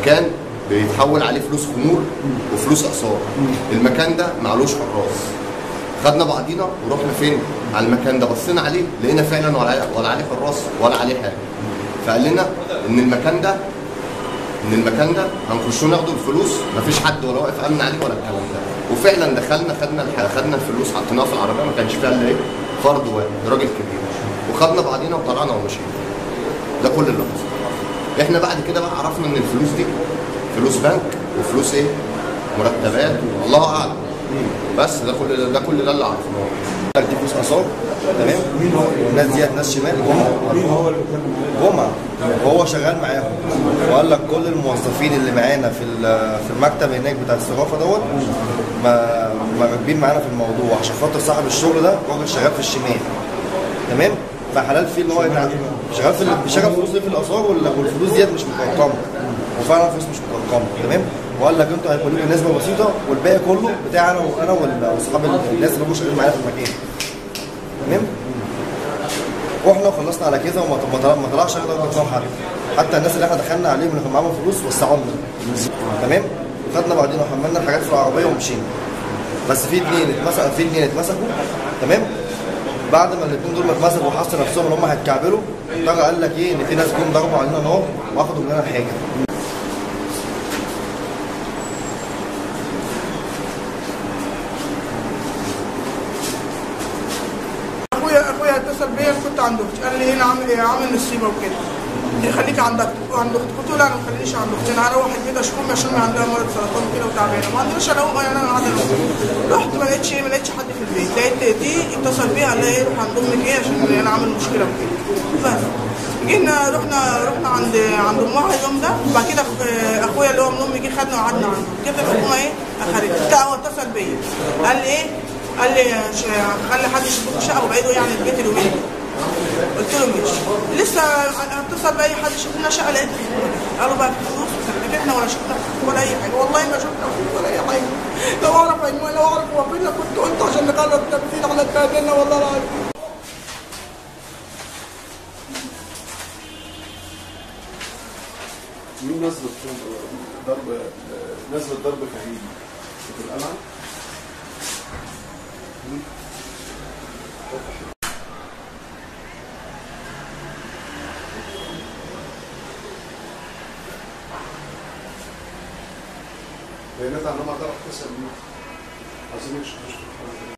مكان بيتحول عليه فلوس خمور وفلوس اقساط المكان ده معلوش حراس خدنا بعضينا ورحنا فين على المكان ده بصينا عليه لقينا فعلا ولا عليه ولا عليه حراس ولا عليه حاجه فقال لنا ان المكان ده ان المكان ده هنخش ناخده الفلوس مفيش حد ولا واقف امن عليه ولا الكلام ده وفعلا دخلنا خدنا الح- خدنا الفلوس حطيناها في العربيه ما كانش فيها الا ايه فرد واحد راجل كبير وخدنا بعضينا وطلعنا ومشينا ده كل اللي حصل احنا بعد كده بقى عرفنا ان الفلوس دي فلوس بنك وفلوس ايه مرتبات الله اعلم بس ده كل ده كل ده اللي عرفناه دي فلوس اثار تمام مين هو الناس ديت ناس شمال مين هو اللي جمعه وهو شغال معاهم وقال لك كل الموظفين اللي معانا في ال- في المكتب هناك بتاع الصرافه دوت ما ما راكبين معانا في الموضوع عشان خاطر صاحب الشغل ده راجل شغال في الشمال تمام فحلال فيه اللي هو يتع- شغال في ال- بيشغل فلوس دي في الاثار وال- والفلوس ديت مش مترقمه وفعلا الفلوس مش مترقمه تمام وقال لك انتوا هيكون لكم نسبه بسيطه والباقي كله بتاع انا وانا وال- واصحاب الناس اللي هم شغالين معانا في المكان تمام رحنا وخلصنا على كده وما ما طلع- ما طلعش غير درجه حد حتى الناس اللي احنا دخلنا عليهم اللي كان معاهم فلوس وسعوا لنا تمام خدنا بعدين وحملنا الحاجات في العربيه ومشينا بس في اثنين اتمسكوا في اثنين اتمسكوا تمام بعد ما الاثنين دول ما اتمسكوا وحسوا نفسهم ان هم هيتكعبلوا طلع قال لك ايه ان في ناس جم ضربوا علينا نار واخدوا مننا الحاجه اخويا اخويا اتصل بيا كنت عند اختي قال لي هنا عامل ايه عامل نصيبه وكده دي خليكي عند اختك عند اختك قلت له لا انا ما خلينيش عند اختي انا هروح البيت اشوفهم عشان عندها مرض سرطان كده وتعبانه ما عندناش انا اقوم انا قاعده لوحدي. رحت ما لقيتش ما لقيتش حد في البيت لقيت دي اتصل بيها قال لها ايه روح عند امك ايه عشان انا عامل مشكله وكده بس جينا رحنا رحنا عند عند امها اليوم ده وبعد كده أخ- اخويا اللي هو من امي جه خدنا وقعدنا عنده جت الحكومه ايه اخدت لا هو اتصل بيا قال لي ايه قال لي ش- خلي حد يشوف الشقه وبعيده يعني البيت اليومين قلت له ماشي لسه اتصل باي حد يشوف لنا شقه لقيت قالوا بقى فلوس احنا ولا شفنا ولا اي حاجه والله ما شفنا فلوس ولا اي حاجه لو اعرف عنوان لو اعرف هو فين كنت قلت عشان نقرب التمثيل على اتبهدلنا والله العظيم مين نزل ضرب نزل ضرب كريم في القلعه بيانات عنهم هتعرف تسال مين عايزين نشوف